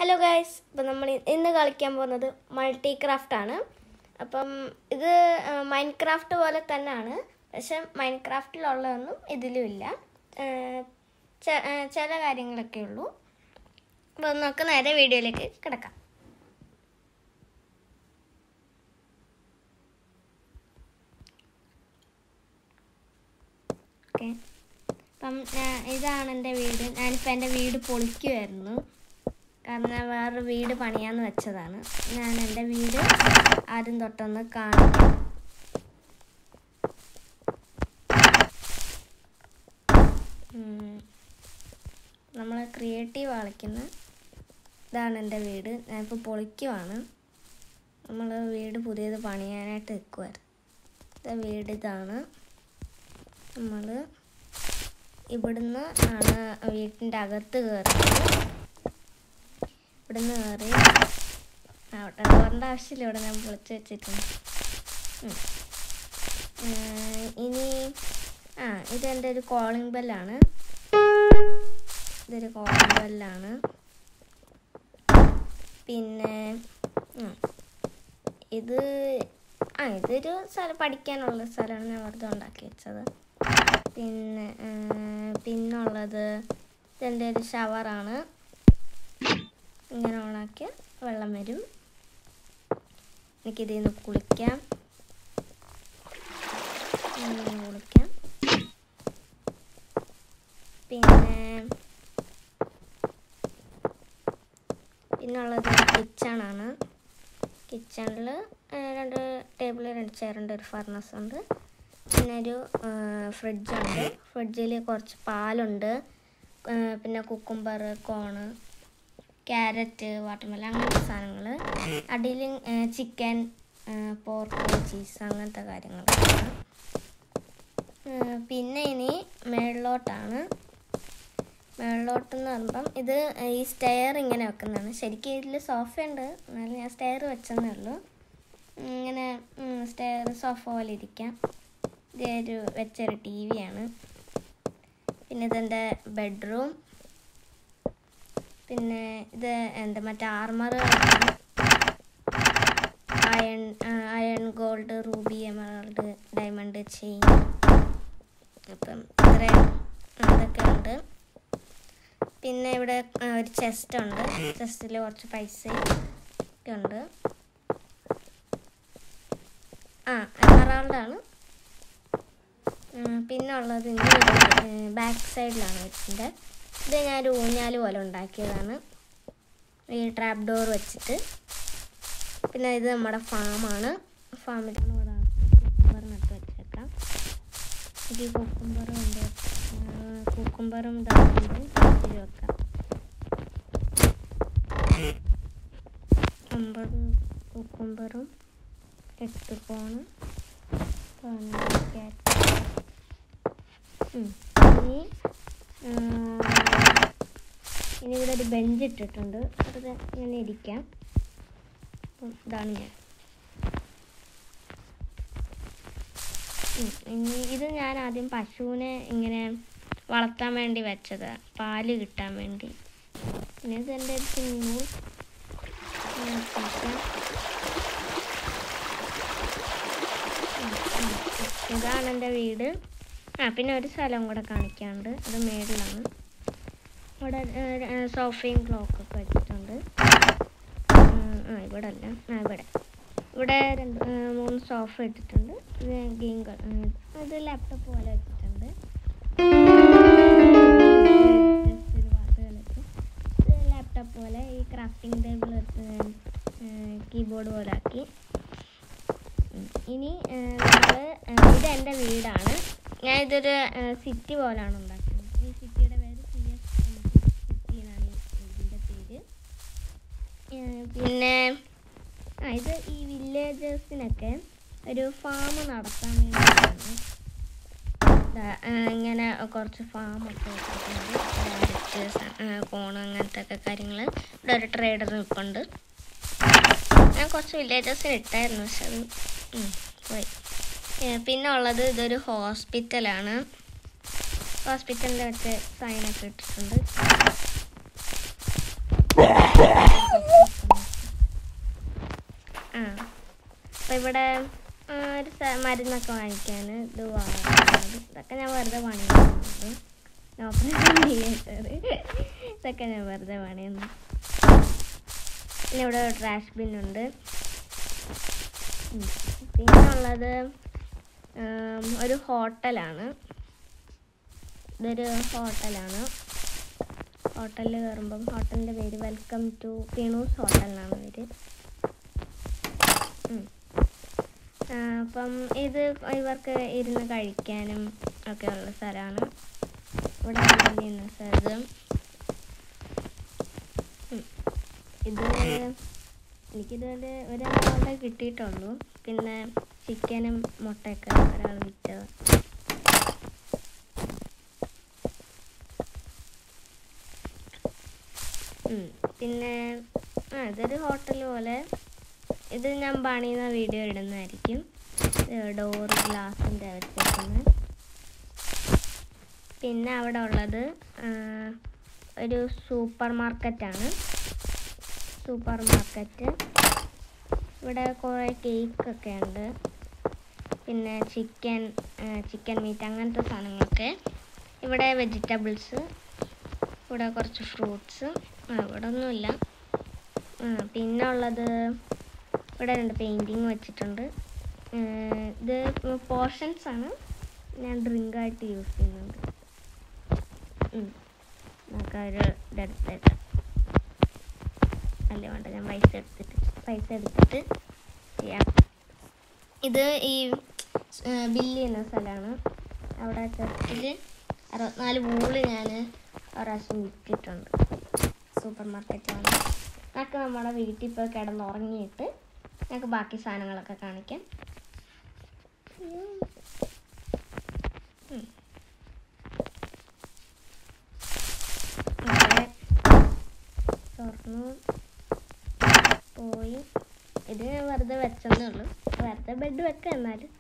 Hello guys അപ്പം നമ്മൾ ഇന്ന് കളിക്കാൻ പോകുന്നത് മൾട്ടി ക്രാഫ്റ്റ് ആണ് അപ്പം ഇത് മൈൻഡ് ക്രാഫ്റ്റ് പോലെ തന്നെയാണ് പക്ഷെ മൈൻഡ് ക്രാഫ്റ്റിലുള്ളതൊന്നും ഇതിലും ഇല്ല ഏഹ് ചെ- ഏഹ് ചില കാര്യങ്ങളൊക്കെ ഉള്ളൂ അപ്പം നമുക്ക് നേരെ വീഡിയോയിലേക്ക് കിടക്കാം ഓക്കെ അപ്പം ഞാൻ- ഇതാണ് എൻ്റെ വീട് ഞാനിപ്പോൾ എൻ്റെ വീട് പൊളിക്കുമായിരുന്നു കാരണം ഞാൻ വേറൊരു വീട് പണിയാന്ന് വെച്ചതാണ് ഞാൻ എൻ്റെ വീട് ആദ്യം തൊട്ടൊന്ന് കാണാം നമ്മൾ ക്രിയേറ്റീവ് കളിക്കുന്ന ഇതാണ് എൻ്റെ വീട് ഞാനിപ്പോൾ പൊളിക്കുവാണ് നമ്മൾ വീട് പുതിയത് പണിയാനായിട്ട് നിൽക്കുമായിരുന്നു ഇത് വീട് ഇതാണ് നമ്മൾ ഇവിടുന്ന് ആണ് വീട്ടിൻ്റെ അകത്ത് കയറുന്നത് ഇവിടുന്ന് കയറി അവിടെ കയറേണ്ട ആവശ്യമില്ല ഇവിടെ ഞാൻ പൊളിച്ച് വെച്ചിട്ടുണ്ട് ഉം. ഏർ ഇനി ആ ഇതെൻ്റെ ഒരു കോളിംഗ് ബെല്ലാണ് ഇതൊരു കോളിംഗ് ബെല്ലാണ് പിന്നെ ഉം. ഇത് ആ ഇതൊരു സ്ഥലം പഠിക്കാനുള്ള സ്ഥലമാണ് ഞാൻ വെറുതെ ഉണ്ടാക്കി വെച്ചത് പിന്നെ ഏർ പിന്നുള്ളത് ഇതെൻ്റെ ഒരു ഷവറാണ് ഇങ്ങനെ ഓണാക്കിയ വെള്ളം വരും എനിക്കിതിൽ നിന്ന് കുളിക്കാം ഇങ്ങനെ കുളിക്കാം പിന്നെ പിന്നുള്ളത് കിച്ചണാണ് കിച്ചണിൽ രണ്ട് ടേബിൾ രണ്ട് ചെയറുണ്ട് ഒരു ഫർണസ് ഉണ്ട് പിന്നെ ഒരു ഫ്രിഡ്ജുണ്ട് ഫ്രിഡ്ജിൽ കുറച്ച് പാലുണ്ട് ആ, പിന്നെ കുക്കുംബർ കോണ് ക്യാരറ്റ് വാട്ടർമെലൻ അങ്ങനത്തെ സാധനങ്ങൾ അടിയിൽ ചിക്കൻ പോർക്ക് ചീസ് അങ്ങനത്തെ കാര്യങ്ങളൊക്കെയാണ് ആ, പിന്നെ ഇനി മേളിലോട്ടാണ് മേളിലോട്ടെന്ന് പറയുമ്പം ഇത് ഈ സ്റ്റെയർ ഇങ്ങനെ വെക്കുന്നതാണ് ശരിക്കും ഇതിൽ സോഫ ഉണ്ട് എന്നാലും ഞാൻ സ്റ്റെയർ വെച്ചെന്നേ ഉള്ളൂ ഇങ്ങനെ സ്റ്റെയർ സോഫ പോലെ ഇരിക്കാം ഇതൊരു വെച്ചൊരു ടി വിയാണ് പിന്നെ ഇതെൻ്റെ ബെഡ്റൂം പിന്നെ ഇത് എന്താ മറ്റേ armour iron iron gold ruby emerald diamond chain അപ്പം ഇത്രയും അതൊക്കെ ഉണ്ട് പിന്നെ ഇവിടെ ആ, ഒരു ചെസ്റ്റ് ഉണ്ട് ചെസ്റ്റിൽ കുറച്ച് പൈസ ഒക്കെ ഉണ്ട് ആ എമറാൾഡാണ് പിന്നെ ഉള്ളത് ബാക്ക് സൈഡിലാണ് വെച്ചിട്ടുണ്ട് ഇത് ഞാനൊരു ഊഞ്ഞാല് പോലെ ഉണ്ടാക്കിയതാണ് ഈ ട്രാപ്പ് ഡോർ വെച്ചിട്ട് പിന്നെ ഇത് നമ്മുടെ ഫാമാണ് ഫാമിലാണ് ഇവിടെ കുക്കുംബർ നട്ട് വെച്ചേക്കാം ഇത് കുക്കുംബറും ഉണ്ട് കുക്കുംബറും ഇതാക്കുമ്പോൾ ഇച്ചിരി വെക്കാം അമ്പത് കുക്കുംബറും എട്ട് കോണ് പതിനഞ്ച് ക്യാരറ്റ് ഉം. ഇനി ആ, ഇനി ഇവിടെ ഒരു ബെഞ്ച് ഇട്ടിട്ടുണ്ട് വെറുതെ ഇങ്ങനെ ഇരിക്കാം അപ്പം ഇതാണ് ഞാൻ ഉം. ഇനി ഇത് ഞാൻ ആദ്യം പശുവിനെ ഇങ്ങനെ വളർത്താൻ വേണ്ടി വെച്ചത് പാല് കിട്ടാൻ വേണ്ടി പിന്നെ ഇത് എൻ്റെ ഒരു സിമ്മു ഇതാണ് എൻ്റെ വീട് ആ പിന്നെ ഒരു സ്ഥലം കൂടെ കാണിക്കാനുണ്ട് അത് മേളിലാണ് ഇവിടെ ഏർ, സോഫയും ക്ലോക്കൊക്കെ വെച്ചിട്ടുണ്ട് ഉം, ആ ഇവിടെ അല്ല ആ ഇവിടെ ഇവിടെ രണ്ട് ഏർ, മൂന്ന് സോഫ ഇട്ടിട്ടുണ്ട് ഇത് ഗെയിം ഇത് ലാപ്ടോപ്പ് പോലെ വെച്ചിട്ടുണ്ട് Just ഒരു വാക്കുകൾ വെച്ച്. ഇത് ലാപ്ടോപ്പ് പോലെ ഈ ക്രാഫ്റ്റിംഗ് ടേബിൾ കീബോർഡ് പോലെ ആക്കി ഉം. ഇനി നമ്മൾ ഇത് എൻ്റെ വീടാണ് ഞാൻ ഇതൊരു സിറ്റി പോലാണ് ഉണ്ടാക്കുന്നത് ഈ സിറ്റിയുടെ പേര് സി എസ് സിറ്റി എന്നാണ് ഈ ഇതിൻ്റെ പേര് ഏഹ് പിന്നെ ആ ഇത് ഈ വില്ലേജേഴ്സിനൊക്കെ ഒരു ഫാം നടത്താൻ വേണ്ടിയിട്ടാണ് ദാ, ആ, ഇങ്ങനെ കുറച്ച് ഫാമൊക്കെ വെച്ചിട്ടുണ്ട് ക്യാരറ്റ് കോൺ അങ്ങനത്തെ ഒക്കെ കാര്യങ്ങൾ ഇവിടെ ഒരു ട്രേഡർ നിൽപ്പുണ്ട് ഞാൻ കുറച്ച് വില്ലേജസിന് ഇട്ടായിരുന്നു പക്ഷെ അത് ഉം, പോയി ഏ, പിന്നെ ഉള്ളത് ഇതൊരു ഹോസ്പിറ്റലാണ് ഹോസ്പിറ്റലിൻ്റെ മറ്റേ സൈനൊക്കെ ഇട്ടിട്ടുണ്ട് ഇവിടെ ആ, ഒരു സ- മരുന്നൊക്കെ വാങ്ങിക്കാൻ ഇത് വാങ്ങുന്നത് ഇതൊക്കെ ഞാൻ വെറുതെ പണിയുന്നത് ഓപ്പറേഷൻ ചെയ്യേണ്ടത് ഇതൊക്കെ ഞാൻ വെറുതെ പണിയുന്നു പിന്നെ ഇവിടെ ട്രാഷ് ബിൻ ഉണ്ട് ഉം. പിന്നെ ഉള്ളത് ഉം, ഒരു ഹോട്ടലാണ് ഇതൊരു ഹോട്ടലാണ് ഹോട്ടലിൽ കയറുമ്പം ഹോട്ടലിൻ്റെ പേര് വെൽക്കം ടു പിണൂസ് ഹോട്ടൽ എന്നാണ് പേര് ഉം. ആ, അപ്പം ഇത് ഇവർക്ക് ഇരുന്ന് കഴിക്കാനും ഒക്കെ ഉള്ള സ്ഥലമാണ് ഇവിടെ ഇരിക്കുന്ന സ്ഥലം ഉം. ഇത് എനിക്കിതുവരെ ഒരു എമൗണ്ട് കിട്ടിയിട്ടുള്ളൂ പിന്നെ ചിക്കനും മുട്ടയൊക്കെ ഒരാൾ വിറ്റത് ഉം. പിന്നെ ആ ഇതൊരു ഹോട്ടൽ പോലെ ഇത് ഞാൻ പണിയുന്ന വീഡിയോ ഇടുന്നതായിരിക്കും ഡോർ ഗ്ലാസിൻ്റെ വെച്ചേക്കുന്നത് പിന്നെ അവിടെ ഉള്ളത് ആ, ഒരു സൂപ്പർ മാർക്കറ്റാണ് സൂപ്പർ മാർക്കറ്റ് ഇവിടെ കുറേ കേക്കൊക്കെ ഉണ്ട് പിന്നെ ചിക്കൻ ചിക്കൻ മീറ്റ് അങ്ങനത്തെ സാധനങ്ങളൊക്കെ ഇവിടെ വെജിറ്റബിൾസ് ഇവിടെ കുറച്ച് ഫ്രൂട്ട്സ് ഇവിടെ ഒന്നുമില്ല ആ, പിന്നെ ഉള്ളത് ഇവിടെ രണ്ട് പെയിൻറ്റിങ് വെച്ചിട്ടുണ്ട് ഏർ ഇത് പോർഷൻസ് ആണ് ഞാൻ ഡ്രിങ്ക് ആയിട്ട് യൂസ് ചെയ്യുന്നുണ്ട് ഉം. നമുക്ക് ഒരു ഇതെടുത്തേക്കാം അല്ല വേണ്ട ഞാൻ പൈസ എടുത്തിട്ട് പൈസ എടുത്തിട്ട് ചെയ്യാം ഇത് ഈ ബില്ല് ചെയ്യുന്ന സ്ഥലമാണ് അവിടെ ചെസ്റ്റിൽ അറുപത്തിനാല് വൂള് ഞാൻ പ്രാവശ്യം വിറ്റിട്ടുണ്ട് സൂപ്പർ മാർക്കറ്റാണ് നമുക്ക് നമ്മുടെ വീട്ടിൽ ഇപ്പോൾ കിടന്നുറങ്ങിയിട്ട് ഞങ്ങൾക്ക് ബാക്കി സാധനങ്ങളൊക്കെ കാണിക്കാം ഉം. ഇവിടെ തുറന്നു പോയി ഇത് ഞാൻ വെറുതെ വെച്ചെന്നേ ഉള്ളൂ വെറുതെ ബെഡ് വെക്കാം എന്നാലും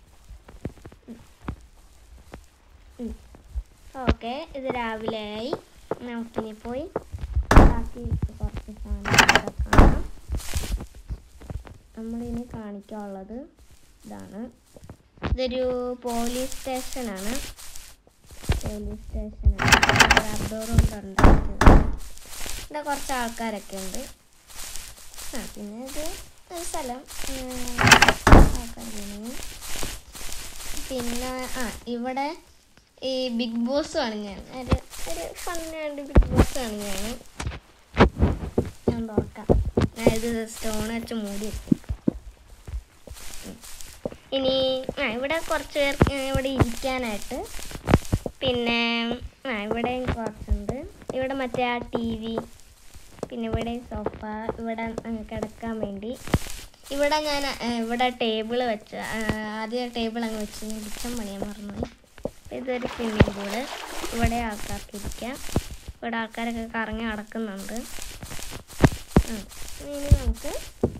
ഓക്കെ ഇത് രാവിലെ ആയി നമുക്കിനി പോയി ബാക്കി കുറച്ച് സാധനങ്ങളൊക്കെ കാണാം നമ്മളിനി കാണിക്കാനുള്ളത് ഇതാണ് ഇതൊരു പോലീസ് സ്റ്റേഷനാണ് പോലീസ് സ്റ്റേഷനാണ് റബ്ബർ കൊണ്ട് ഉണ്ടാക്കിയത് ഇവിടെ കുറച്ച് ആൾക്കാരൊക്കെ ഉണ്ട് ആ പിന്നെ ഇത് ഒരു സ്ഥലം ആൾക്കാർ പിന്നെ പിന്നെ ആ ഇവിടെ ഈ ബിഗ് ബോസ് കാണിഞ്ഞാണ് ഒരു ഒരു ഫണ്ണിന് വേണ്ടി ബിഗ് ബോസ് കാണിഞ്ഞാണ് ഞാൻ തുറക്കാം ഞാൻ ഇത് സ്റ്റോൺ വെച്ച് മൂടി വെച്ചേക്കാം ഉം. ഇനി ആ ഇവിടെ കുറച്ച് പേർ ഏ, ഇവിടെ ഇരിക്കാനായിട്ട് പിന്നെ ആ ഇവിടെയും കുറച്ചുണ്ട് ഇവിടെ മറ്റേ ആ ടി വി പിന്നെ ഇവിടെ സോഫ ഇവിടെ ആ, കിടക്കാൻ വേണ്ടി ഇവിടെ ഞാൻ ആ, ഇവിടെ ടേബിൾ വെച്ച് ആ, ആദ്യം ടേബിൾ അങ്ങ് വെച്ച് ഞാൻ കിച്ചൺ പണിയാൻ മറന്നുപോയി ഇതൊരു സ്വിമ്മിംഗ് പൂള് ഇവിടെ ആൾക്കാർക്ക് ഇരിക്കാം ഇവിടെ ആൾക്കാരൊക്കെ കറങ്ങി നടക്കുന്നുണ്ട് ആ, ഇനി നമുക്ക്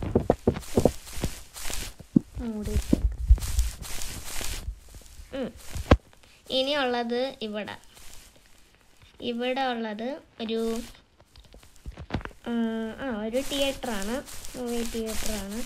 മൂടി വെച്ചേക്കാം. ഉം. ഇനിയുള്ളത് ഇവിടെ ഇവിടെ ഉള്ളത് ഒരു ഉം, ആ ഒരു തിയേറ്ററാണ് മൂവി തിയേറ്ററാണ്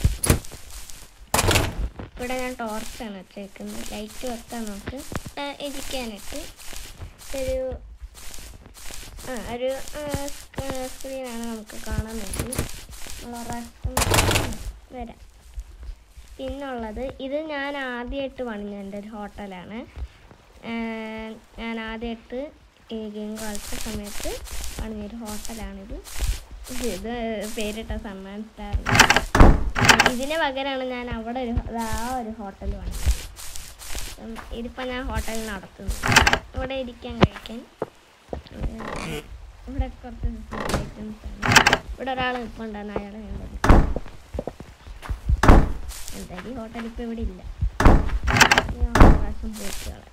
ഇവിടെ ഞാൻ ടോർച്ചാണ് വെച്ചേക്കുന്നത് ലൈറ്റ് വെക്കാൻ നമുക്ക് ഇവിടെ ഇരിക്കാനായിട്ട് ഒരു ആ ഒരു സ്ക്രീനാണ് നമുക്ക് കാണാൻ വേണ്ടി നമ്മളൊരു പ്രാവശ്യം വരാം പിന്നുള്ളത് ഇത് ഞാൻ ആദ്യമായിട്ട് പണിഞ്ഞ എൻ്റെ ഒരു ഹോട്ടലാണ് ഏർ ഞാൻ ആദ്യമായിട്ട് ഈ ഗെയിം കളിച്ച സമയത്ത് പണിഞ്ഞൊരു ഹോട്ടലാണിത് ഇത് ഇത് പേരിട്ട സമ്മാൻ സ്റ്റാർ ഇതിന് പകരമാണ് ഞാൻ അവിടെ ഒരു അത് ആ ഒരു ഹോട്ടൽ പണിഞ്ഞത് ഉം, ഇതിപ്പോൾ ഞാൻ ഹോട്ടലിൽ നടത്തുന്നു ഇവിടെ ഇരിക്കാൻ കഴിക്കാൻ ഏർ ഇവിടെ കുറച്ച് ഐറ്റംസ് ആണ് ഇവിടെ ഒരാൾ ഇപ്പോൾ ഉണ്ടായിരുന്നു അയാളെ ഞാൻ വിളിച്ചു. എന്തായാലും ഈ ഹോട്ടൽ ഇപ്പോൾ ഇവിടെ ഇല്ല ഞാൻ ഒരു പ്രാവശ്യം പോയിക്കോളാം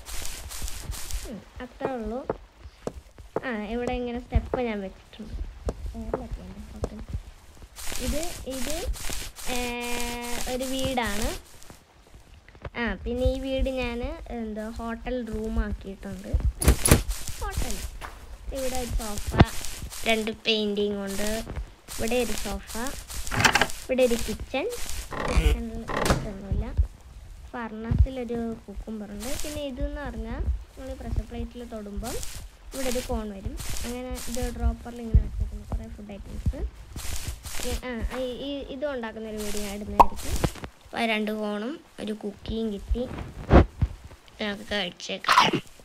അത്രേ ഉള്ളൂ ആ ഇവിടെ ഇങ്ങനെ സ്റ്റെപ്പ് ഞാൻ വെച്ചിട്ടുണ്ട് വേറെയൊക്കെ ഉണ്ട് ഹോട്ടൽ ഇത് ഇത് ഏർ, ഒരു വീടാണ് ആ പിന്നെ ഈ വീട് ഞാൻ എന്താ ഹോട്ടൽ റൂം ആക്കിയിട്ടുണ്ട് ഹോട്ടൽ ഇവിടെ ഒരു സോഫ രണ്ട് പെയിൻറ്റിങ് ഉണ്ട് ഇവിടെ ഒരു സോഫ ഇവിടെ ഒരു കിച്ചൺ കിച്ചണിൽ ഇതൊന്നുമില്ല ഫർണസിലൊരു കുക്കുംബറുണ്ട് പിന്നെ ഇതെന്ന് പറഞ്ഞാൽ നമ്മൾ പ്രഷർ പ്ലേറ്റിൽ തൊടുമ്പം ഇവിടെ ഒരു കോൺ വരും അങ്ങനെ ഇത് ഡ്രോപ്പറിൽ ഇങ്ങനെ വെച്ചിരിക്കുന്നു കുറേ ഫുഡ് ഐറ്റംസ് ആ ഈ- ഈ ഇത് ഉണ്ടാക്കുന്ന ഒരു വീഡിയോ ഞാൻ ഇടുന്നതായിരിക്കും അപ്പോൾ ആ രണ്ട് കോണും ഒരു കുക്കിയും കിട്ടി നമുക്ക് കഴിച്ചേക്കാം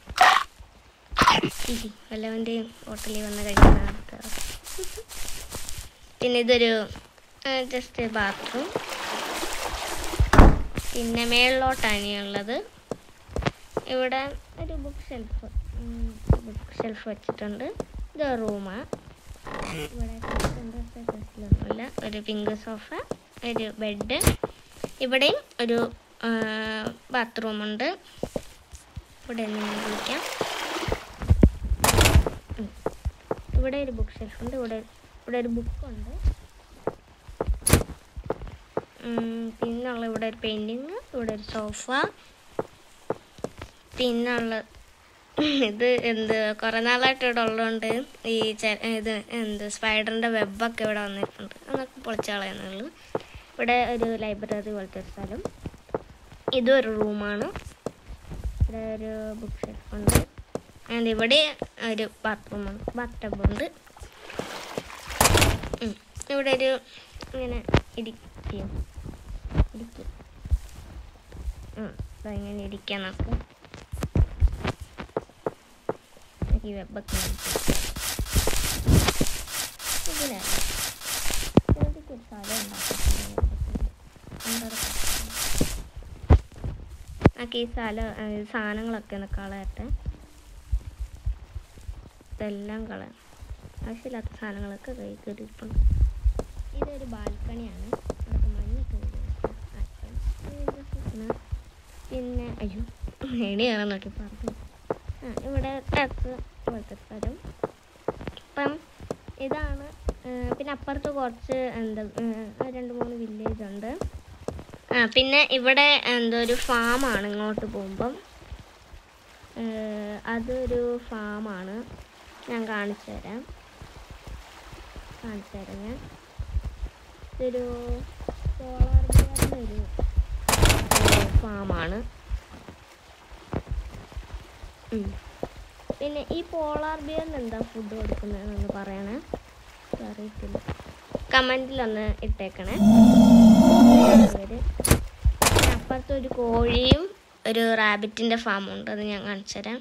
ഇരി, വല്ലവൻ്റെയും ഹോട്ടലിൽ വന്ന് കഴിക്കുന്ന ആൾക്കാർ പിന്നെ ഇതൊരു ജസ്റ്റ് ബാത്റൂം പിന്നെ മേളിലോട്ടാണ് ഉള്ളത് ഇവിടെ ഒരു ബുക്ക് ഷെൽഫ് ബുക്ക് ഷെൽഫ് വെച്ചിട്ടുണ്ട് ഇത് റൂമാണ് ഇവിടെ ഒന്നുമില്ല ഒരു പിങ്ക് സോഫ ഒരു ബെഡ് ഇവിടെയും ഒരു ബാത്റൂമുണ്ട് ഇവിടെ നിന്ന് വിളിക്കാം ഉം. ഇവിടെ ഒരു ബുക്ക് ഷെൽഫ് ഉണ്ട് ഇവിടെ ഇവിടെ ഒരു ബുക്കുണ്ട് പിന്നുള്ള ഇവിടെ ഒരു പെയിൻറ്റിങ് ഇവിടെ ഒരു സോഫ പിന്നുള്ള ഇത് എന്ത് കുറേ നാളായിട്ട് ഇവിടെ ഉള്ളതുകൊണ്ട് ഈ ചെ- ഇത് എന്ത് സ്പൈഡറിൻ്റെ വെബൊക്കെ ഇവിടെ വന്നിട്ടുണ്ട് അതൊക്കെ പൊളിച്ച് കളയുന്നുള്ളൂ ഇവിടെ ഒരു ലൈബ്രറി പോലത്തെ ഒരു സ്ഥലം ഇതും ഒരു റൂമാണ് ഇവിടെ ഒരു ബുക്ക് ഷെൽഫ് ഉണ്ട് ആൻഡ് ഇവിടെ ഒരു ബാത്റൂമുണ്ട് ബാത്ത് ഉണ്ട് ഉം. ഇവിടെ ഒരു ഇങ്ങനെ ഇരിക്കും ഇരിക്കും ഉം. ദാ ഇങ്ങനെ ഇരിക്കാൻ നമുക്ക് ഈ വെബൊക്കെ ഇതിലാണ് ഇതിലേക്ക് ഒരു സ്ഥലം ഉണ്ടാക്കിയിട്ടുണ്ട് നമുക്ക് ഈ സ്ഥലം ആ, ഈ സാധനങ്ങളൊക്കെ ഒന്ന് കളയട്ടെ ഇതെല്ലാം കളയാം ആവശ്യമില്ലാത്ത സാധനങ്ങളൊക്കെ കൈ കയറിയിട്ടുണ്ട് ഇതൊരു ബാൽക്കണിയാണ് അതൊക്കെ മഞ്ഞൊക്കെ വീഴും. ആൾക്കാര്. ഇത് പിന്നെ പിന്നെ അയ്യോ എണിയാണ് നോക്കി പറഞ്ഞു ആ ഇവിടെ ടെറസ് പോലത്തെ സ്ഥലം അപ്പം ഇതാണ് ആ, പിന്നെ അപ്പുറത്ത് കുറച്ച് എന്താ ആ, രണ്ട് മൂന്ന് വില്ലേജ് ഉണ്ട് ആ പിന്നെ ഇവിടെ എന്തോ ഒരു ഫാമാണ് ഇങ്ങോട്ട് പോകുമ്പം ഏഹ് അതൊരു ഫാമാണ് ഞാൻ കാണിച്ചു തരാം കാണിച്ചു തരാം ഞാൻ ഇതൊരു സോളാർ ബിയറിൻ്റെ ഒരു ഫാമാണ് ഉം. പിന്നെ ഈ പോളാർ ബിയറിന് എന്താ ഫുഡ് കൊടുക്കുന്നതെന്നൊന്ന് പറയണേ എനിക്ക് അറിയത്തില്ല കമൻറ്റിലൊന്ന് ഇട്ടേക്കണേ പേര് പിന്നെ അപ്പുറത്ത് ഒരു കോഴിയും ഒരു റാബിറ്റിൻ്റെ ഫാമും ഉണ്ട് അത് ഞാൻ കാണിച്ചു തരാം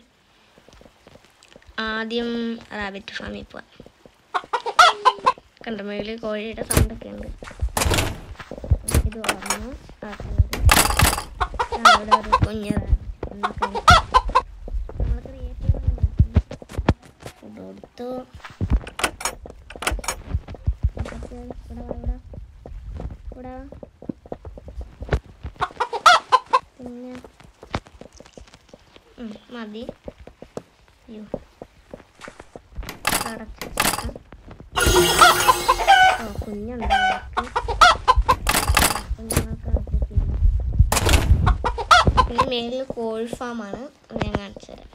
ആദ്യം റാബിറ്റ് ഫാമിൽ പോവാം കണ്ട മേളിൽ കോഴിയുടെ സൗണ്ടൊക്കെ ഉണ്ട് ഇത് ഓർമ്മ അവിടെ ഒരു കുഞ്ഞ് റാബിറ്റ് നമ്മൾ ക്രിയേറ്റീവ് ഫുഡ് കൊടുത്തു അപ്പുറത്ത് ഇവിടെ വാ, ഇവിടെ ഇവിടെ വാ. പിന്നെ ഉം, മതി അയ്യോ അടച്ചു വെച്ചേക്കാം. ഓ കുഞ്ഞുണ്ട് അവർക്ക്. കുഞ്ഞുങ്ങൾക്ക് കുത്തിയില്ല. പിന്നെ മേളിൽ കോഴി ഫാമാണ് അത് ഞാൻ കാണിച്ചു തരാം